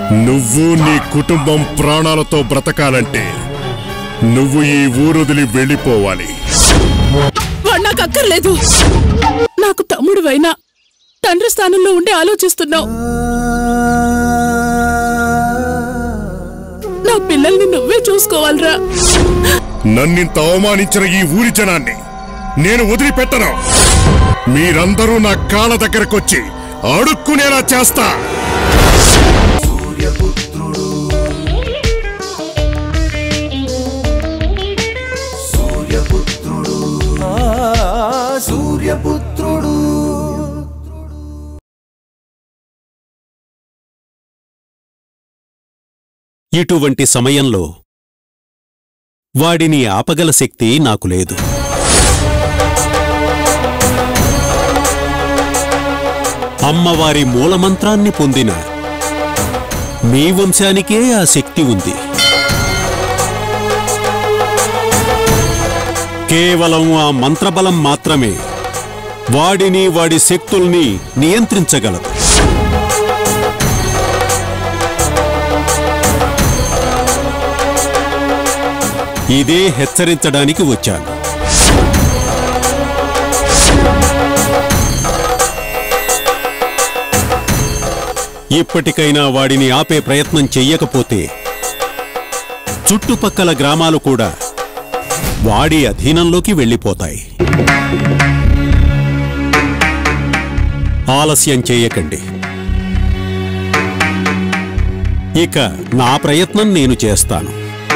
నువ్వు నీ కుటుంబం ప్రాణాలతో బ్రతకాలంటే నువ్వు ఈ ఊరొదిలి వెళ్ళిపోవాలి వాడు నాకు అక్కర్లేదు నాకు తమ్ముడు అయినా తండ్రి స్థానంలో ఉండి ఆలోచిస్తున్నావు నా పిల్లల్ని నువ్వే చూసుకోవాలిరా నన్నింత అవమానించిన ఈ ఊరి జనాన్ని నేను వదిలిపెట్టను మీరందరూ నా కాళ్ళ దగ్గరకొచ్చి అడుక్కునేలా చేస్తా సూర్యపుత్రుడు ఇటువంటి సమయంలో వాడిని ఆపగల శక్తి నాకు లేదు అమ్మవారి మూలమంత్రాన్ని పొందిన మీ వంశానికే ఆ శక్తి ఉంది కేవలం ఆ మంత్రబలం మాత్రమే వాడిని వాడి శక్తుల్ని నియంత్రించగలదు ఇదే హెచ్చరించడానికి వచ్చాను ఇప్పటికైనా వాడిని ఆపే ప్రయత్నం చెయ్యకపోతే చుట్టుపక్కల గ్రామాలు కూడా వాడి అధీనంలోకి వెళ్ళిపోతాయి ఆలస్యం చేయకండి ఇక నా ప్రయత్నం నేను చేస్తాను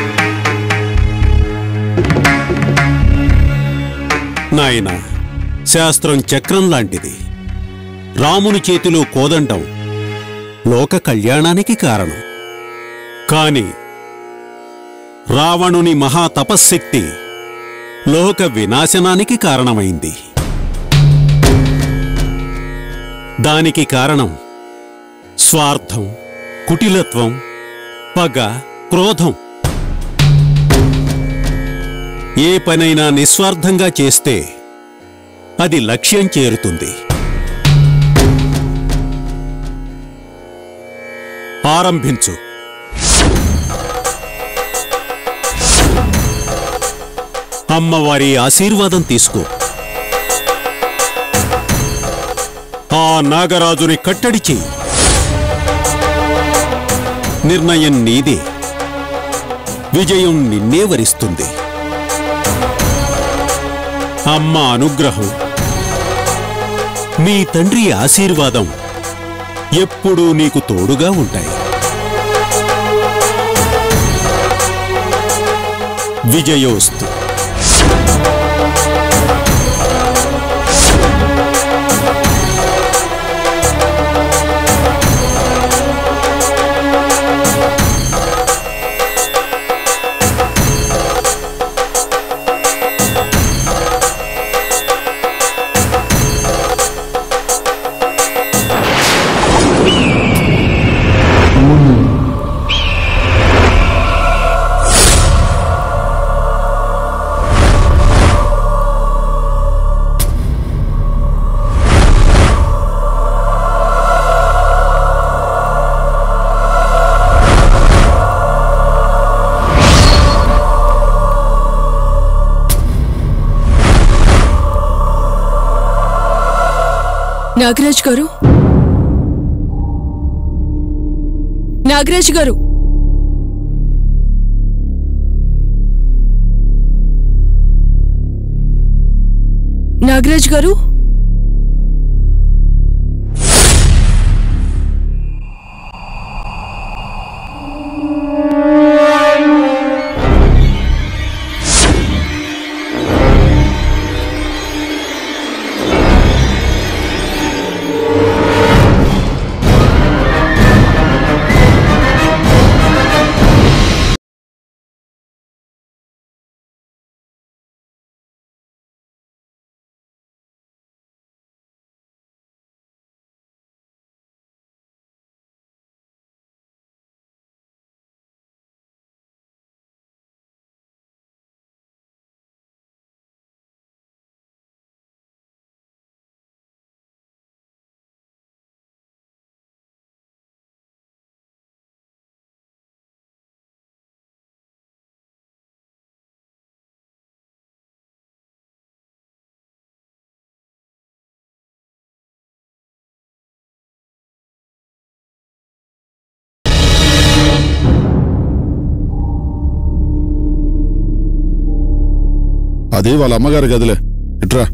నాయన శాస్త్రం చక్రం లాంటిది రాముని చేతిలో కోదండం లోక కళ్యాణానికి కారణం కాని రావణుని మహా తపశ్శక్తి లోక వినాశనానికి కారణమైంది దానికి కారణం స్వార్థం కుటిలత్వం పగ క్రోధం ఏ పనైనా నిస్వార్థంగా చేస్తే అది లక్ష్యం చేరుతుంది ఆరంభించు అమ్మవారి ఆశీర్వాదం తీసుకో ఆ నాగరాజుని కట్టడి చెయ్యి నిర్ణయం నీదే విజయం నిన్నే వరిస్తుంది అమ్మ అనుగ్రహం మీ తండ్రి ఆశీర్వాదం ఎప్పుడూ నీకు తోడుగా ఉంటాయి విజయోస్తు నాగరాజ్ గారు నాగరాజ్ గారు నాగరాజ్ గారు అది వాళ్ళ అమ్మగారి గదిలే ఇట్రా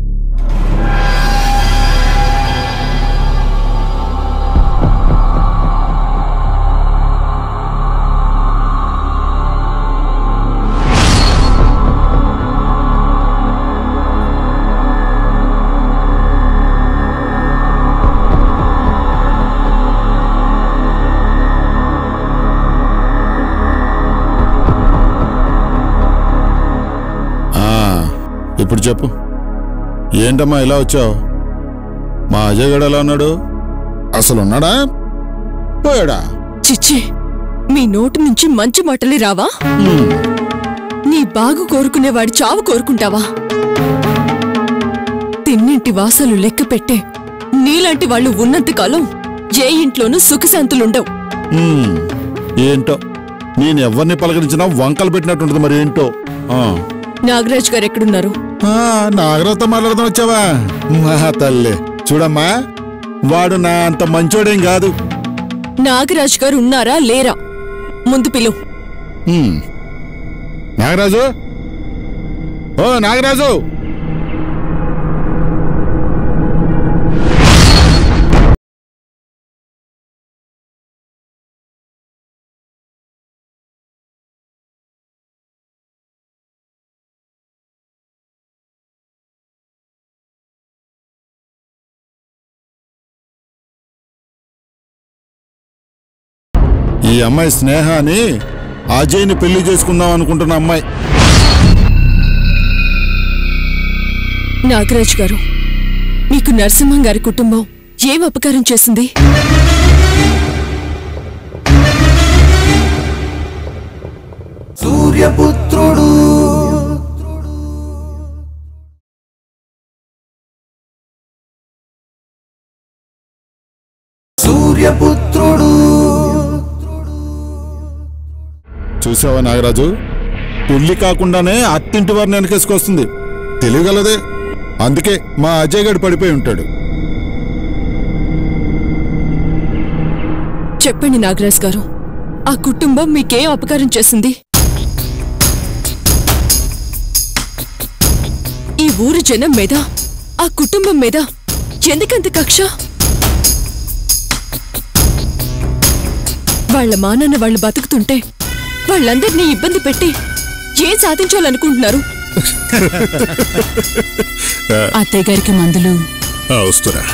ఆ, ఇప్పుడు చెప్పు ఏంటమ్మా ఇలా వచ్చావు మా అజయ్ గడు ఎలా ఉన్నాడు అసలు ఉన్నాడా పోయాడా చిచ్చి మీ నోటి నుంచి మంచి మాటలే రావా నీ బాగు కోరుకునేవాడి చావు కోరుకుంటావా తిన్నింటి వాసలు లెక్క పెట్టే నీలాంటి వాళ్ళు ఉన్నంతకాలం ఏ ఇంట్లోనూ సుఖశాంతులుండవు హ్మ్, ఏంటో నేను ఎవరిని పలకరించినా వంకలు పెట్టినట్టుంటది మరి ఏంటో ఆ. నాగరాజు గారు ఎక్కడున్నారు ఆ, నాగరాజుతో మాట్లాడదాం వచ్చావా మా తల్లి చూడమ్మా వాడు నా అంత మంచోడేం కాదు నాగరాజు గారు ఉన్నారా లేరా ముందు పిలువు హ్మ్. నాగరాజు ఓ నాగరాజు ఈ అమ్మాయి స్నేహ అని అజయ్ని పెళ్లి చేసుకుందాం అనుకుంటున్న అమ్మాయి నాగరాజు గారు మీకు నరసింహం గారి కుటుంబం ఏం అపకారం చేసింది సూర్యపుత్రుడు సూర్యపుత్రుడు చూసావా నాగరాజు పెళ్లి కాకుండానే అత్తింటి వారిని వెనకేసుకొస్తుంది తెలియగలదే అందుకే మా అజయ్ గడు పడిపోయి ఉంటాడు చెప్పండి నాగరాజ్ గారు ఆ కుటుంబం మీకేం అపకారం చేసింది ఈ ఊరు జనం మీద ఆ కుటుంబం మీద ఎందుకంత కక్ష వాళ్ళ మానాన్న వాళ్ళు బతుకుతుంటే వాళ్ళందరినీ ఇబ్బంది పెట్టి ఏం సాధించాలనుకుంటున్నారు అత్తయ్య గారికి మందులు ఆ, వస్తున్నా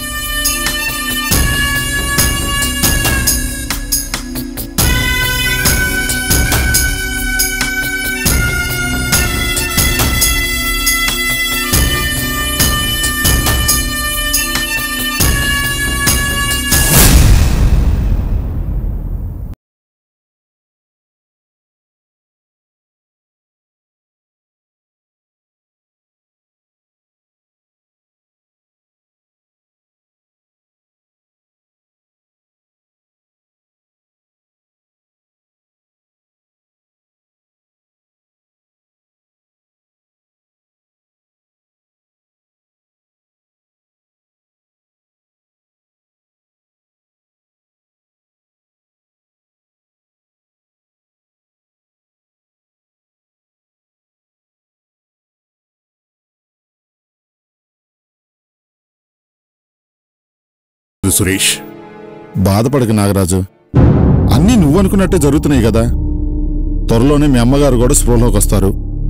సురేష్ బాధపడక నాగరాజు అన్నీ నువ్వనుకున్నట్టే జరుగుతున్నాయి కదా త్వరలోనే మీ అమ్మగారు కూడా స్పృహలోకి వస్తారు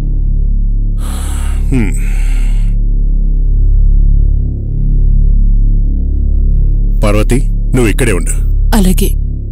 పార్వతి నువ్వు ఇక్కడే ఉండు అలాగే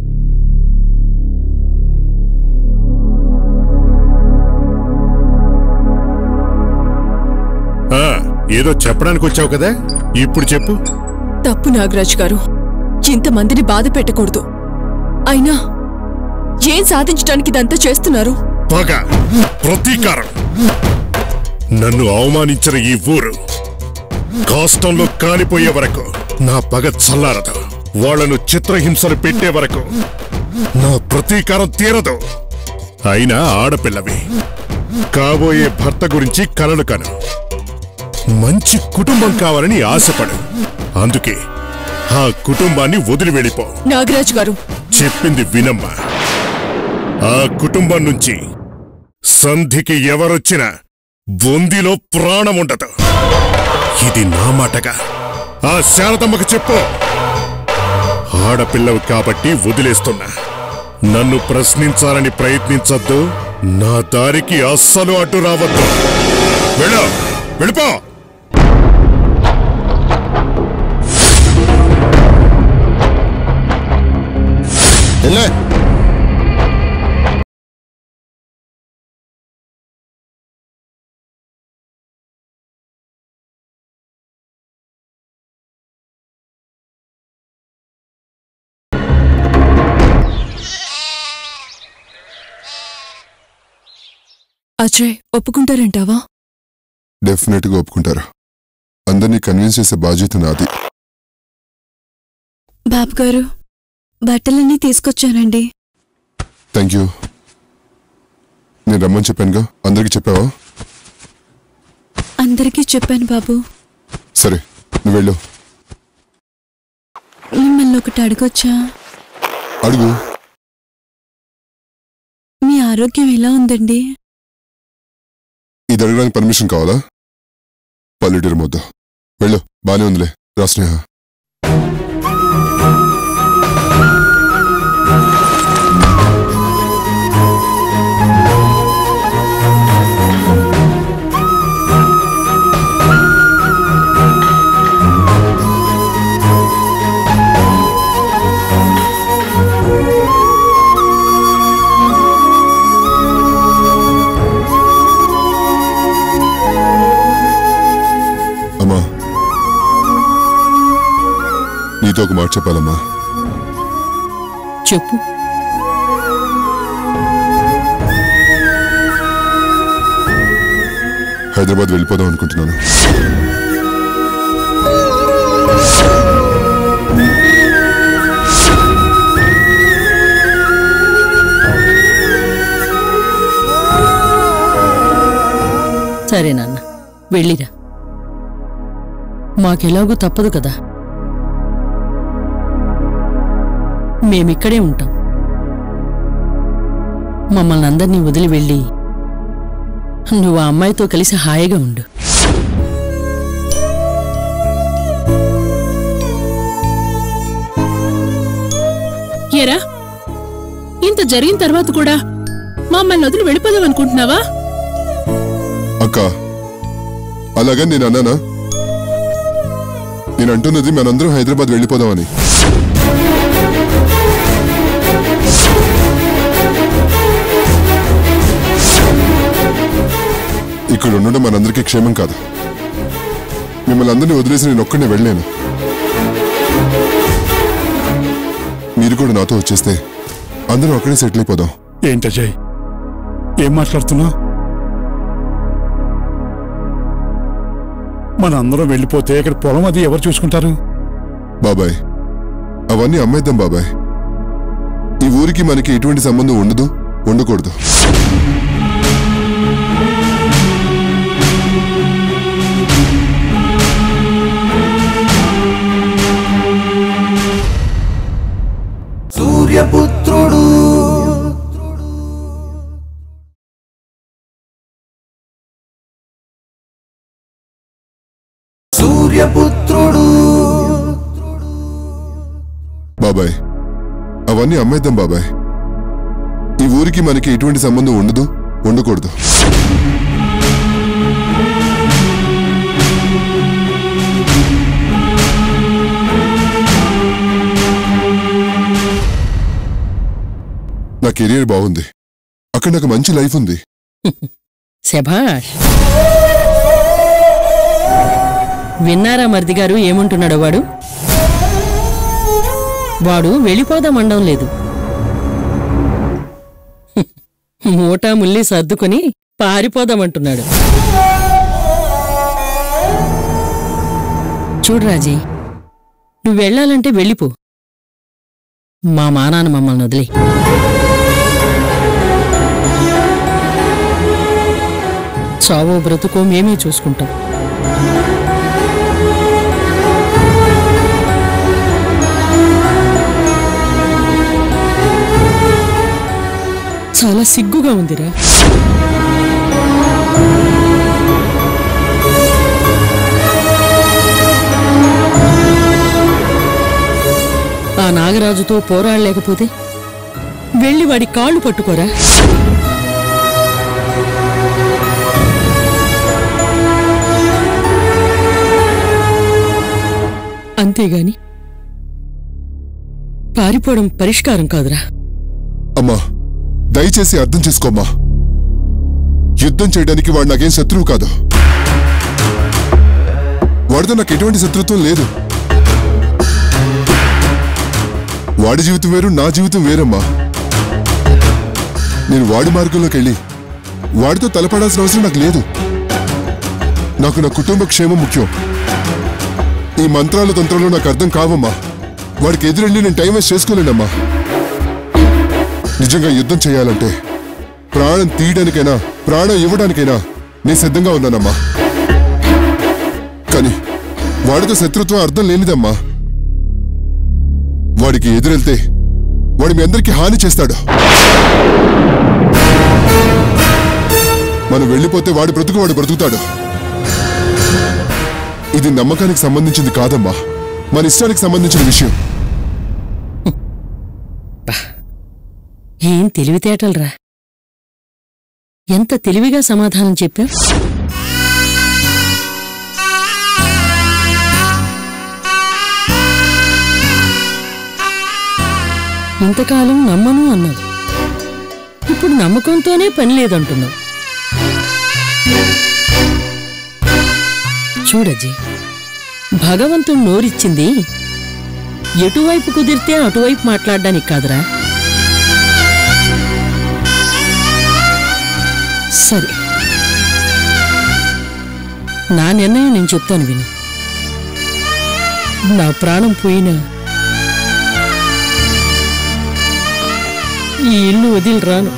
ఆ, ఏదో చెప్పడానికి వచ్చావు కదా ఇప్పుడు చెప్పు తప్పు నాగరాజ్ గారు ఇంతమందిని బాధ పెట్టకూడదు అయినా ఏం సాధించడానికి ఇదంతా చేస్తున్నారు పగ ప్రతీకారం నన్ను అవమానించిన ఈ ఊరు కాష్టంలో కాలిపోయే వరకు నా పగ చల్లారదు వాళ్లను చిత్రహింసలు పెట్టే వరకు నా ప్రతీకారం తీరదు అయినా ఆడపిల్లవి కాబోయే భర్త గురించి కలలు కను మంచి కుటుంబం కావాలని ఆశపడు అందుకే ఆ కుటుంబాన్ని వదిలి వెళ్ళిపో నాగరాజ్ గారు చెప్పింది వినమ్మా ఆ కుటుంబం నుంచి సంధికి ఎవరొచ్చినా బొందిలో ప్రాణం ఉండదు ఇది నా మాటగా ఆ శారదమ్మకు చెప్పు ఆడపిల్లవి కాబట్టి వదిలేస్తున్నా నన్ను ప్రశ్నించాలని ప్రయత్నించొద్దు నా దారికి అస్సలు అడ్డు రావద్దు వెళ్ళు వెళ్ళిపో వెళ్ళే అజయ్ ఒప్పుకుంటారంటావా డెఫినెట్ గా ఒప్పుకుంటారు అందరినీ కన్విన్స్ చేసే బాధ్యత నాది బాబు గారు బట్టలన్నీ తీసుకొచ్చానండి థ్యాంక్ యూ నేను రమ్మని చెప్పానుగా అందరికీ చెప్పావా అందరికీ చెప్పాను బాబు సరే నువ్వు వెళ్ళు మిమ్మల్ని ఒకటి అడగొచ్చా అడుగు మీ ఆరోగ్యం ఎలా ఉందండి ఇది అడగడానికి పర్మిషన్ కావాలా పల్లెటూరు ముద్ద వెళ్ళు బానే ఉందిలే రా స్నేహ అమ్మా నీతో ఒక మాట చెప్పాలమ్మా చెప్పు హైదరాబాద్ వెళ్ళిపోదాం అనుకుంటున్నాను సరే నాన్న వెళ్ళిరా మాకెలాగూ తప్పదు కదా మేమిక్కడే ఉంటాం మమ్మల్ని అందరినీ వదిలి వెళ్ళి నువ్వు ఆ అమ్మాయితో కలిసి హాయిగా ఉండు ఏరా ఇంత జరిగిన తర్వాత కూడా మమ్మల్ని వదిలి వెళ్ళిపోదాం అనుకుంటున్నావా అక్క అలాగని నేను అన్నానా నేను అంటున్నది మనందరం హైదరాబాద్ వెళ్ళిపోదామని ఇక్కడ ఉండడం మనందరికీ క్షేమం కాదు మిమ్మల్ని అందరినీ వదిలేసి నేను ఒక్కడే వెళ్ళలేను మీరు కూడా నాతో వచ్చేస్తే అందరం అక్కడే సెటిల్ అయిపోదాం ఏంటజయ్ ఏం మాట్లాడుతున్నా మన అందరం వెళ్ళిపోతే ఇక్కడ పొలం అది ఎవరు చూసుకుంటారు బాబాయ్ అవన్నీ అమ్మేద్దాం బాబాయ్ ఈ ఊరికి మనకి ఎటువంటి సంబంధం ఉండదు ఉండకూడదు సూర్యపుత్రుడు సూర్యపుత్రుడు బాబాయ్ అవన్నీ అమ్మేద్దాం బాబాయ్ ఈ ఊరికి మనకి ఎటువంటి సంబంధం ఉండదు ఉండకూడదు నా కెరీర్ బాగుంది అక్కడ నాకు మంచి లైఫ్ ఉంది శభాష్ విన్నారా మరిది గారు ఏమంటున్నాడో వాడు వాడు వెళ్ళిపోదామండం లేదు మూటా ముల్లి సర్దుకొని పారిపోదామంటున్నాడు చూడు రాజీ నువ్వు వెళ్ళాలంటే వెళ్ళిపో మా మానాన్న మమ్మల్ని వదిలే చావో బ్రతుకో మేమే చూసుకుంటాం చాలా సిగ్గుగా ఉందిరా నాగరాజుతో పోరాడలేకపోతే వెళ్ళి వాడి కాళ్ళు పట్టుకోరా అంతేగాని పారిపోవడం పరిష్కారం కాదురా అమ్మా దయచేసి అర్థం చేసుకోమ్మా యుద్ధం చేయడానికి వాడు నాకేం శత్రువు కాదు వాడితో నాకు ఎటువంటి శత్రుత్వం లేదు వాడి జీవితం వేరు నా జీవితం వేరమ్మా నేను వాడి మార్గంలోకి వెళ్ళి వాడితో తలపడాల్సిన అవసరం నాకు లేదు నాకు నా కుటుంబ క్షేమం ముఖ్యం ఈ మంత్రాల తంత్రాలు నాకు అర్థం కావమ్మా వాడికి ఎదురెళ్ళి నేను టైం వేస్ట్ చేసుకోలేనమ్మా నిజంగా యుద్ధం చేయాలంటే ప్రాణం తీయడానికైనా ప్రాణం ఇవ్వడానికైనా నేను సిద్ధంగా ఉన్నానమ్మా కానీ వాడితో శత్రుత్వం అర్థం లేనిదమ్మా వాడికి ఎదురెళ్తే వాడి మీ అందరికీ హాని చేస్తాడు మనం వెళ్ళిపోతే వాడి బ్రతుకు వాడు బ్రతుకుతాడు ఇది నమ్మకానికి సంబంధించింది కాదమ్మా మన ఇష్టానికి సంబంధించిన విషయం ఏం తెలివితేటలరా ఎంత తెలివిగా సమాధానం చెప్పా ఇంతకాలం నమ్మను అన్నావు ఇప్పుడు నమ్మకంతోనే పని లేదంటున్నావు చూడజీ భగవంతుడు నోరిచ్చింది ఎటువైపు కుదిరితే అటువైపు మాట్లాడడానికి కాదురా సరే నా నిర్ణయం నేను చెప్తాను విను నా ప్రాణం పోయినా ఈ ఇల్లు వదిలి రాను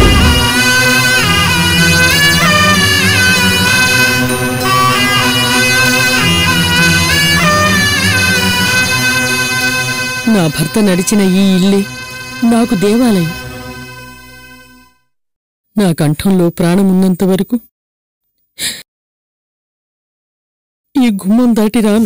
నా భర్త నడిచిన ఈ ఇల్లే నాకు దేవాలయం నా కంఠంలో ప్రాణమున్నంత వరకు ఈ గుమ్మం దాటి రాను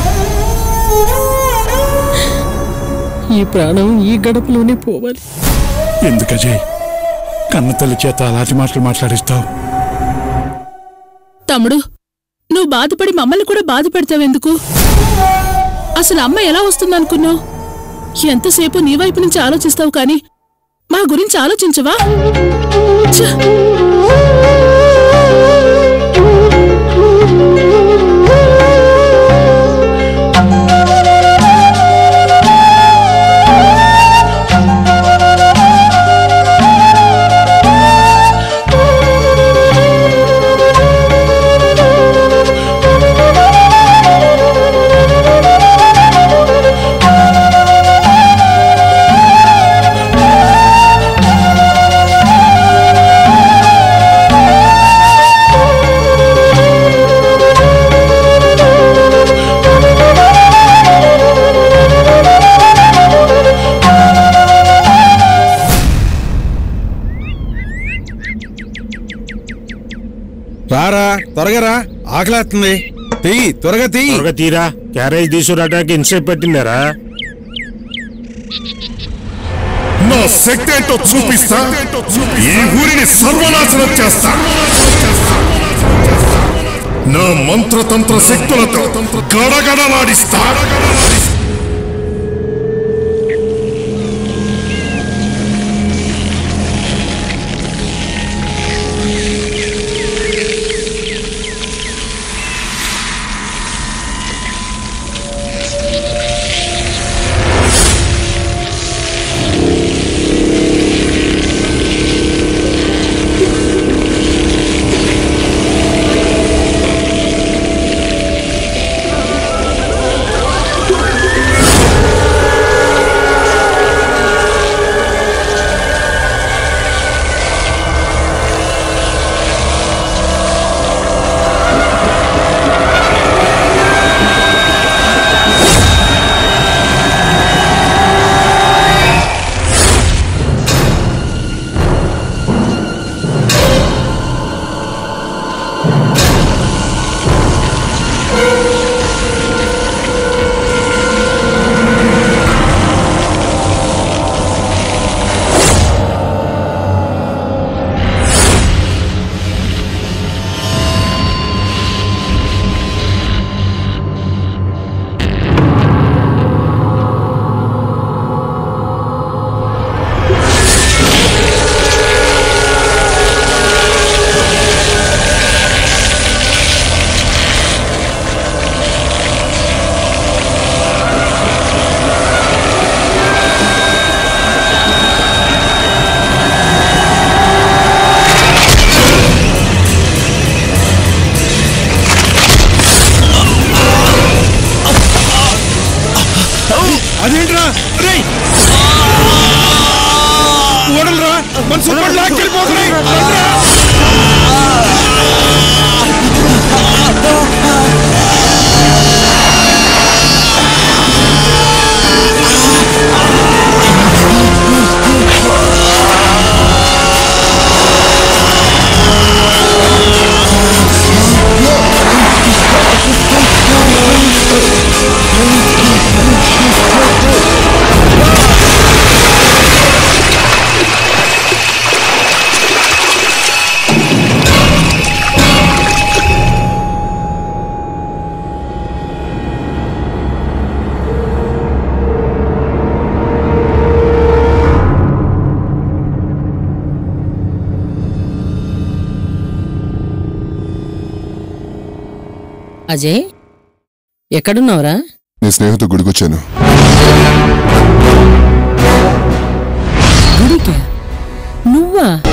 ఈ ప్రాణం ఈ గడపలోనే పోవాలి ఎందుకు అజయ్ కన్న తల్లి చేత అలాంటి మాటలు మాట్లాడిస్తావు తమ్ముడు నువ్వు బాధపడి మమ్మల్ని కూడా బాధ పెడతావెందుకు అసలు అమ్మ ఎలా వస్తుందనుకున్నావు ఎంతసేపు నీ వైపు నుంచి ఆలోచిస్తావు కానీ మా గురించి ఆలోచించవా ఛ! రారా త్వరగా రా ఆకలేస్తుంది తెయ్యి త్వరగా తెయ్యి త్వరగా తీరా క్యారేజ్ తీసుకురావడానికి ఇన్సేపు పెట్టిండారా నా శక్తి ఏంటో చూపిస్తా ఈ ఊరిని సర్వనాశనం చేస్తా నా మంత్రతంత్ర శక్తులతో గడగడలాడిస్తా ఆ అజయ్ ఎక్కడున్నావురా నీ స్నేహితు గుడికొచ్చాను గుడికా నువ్వా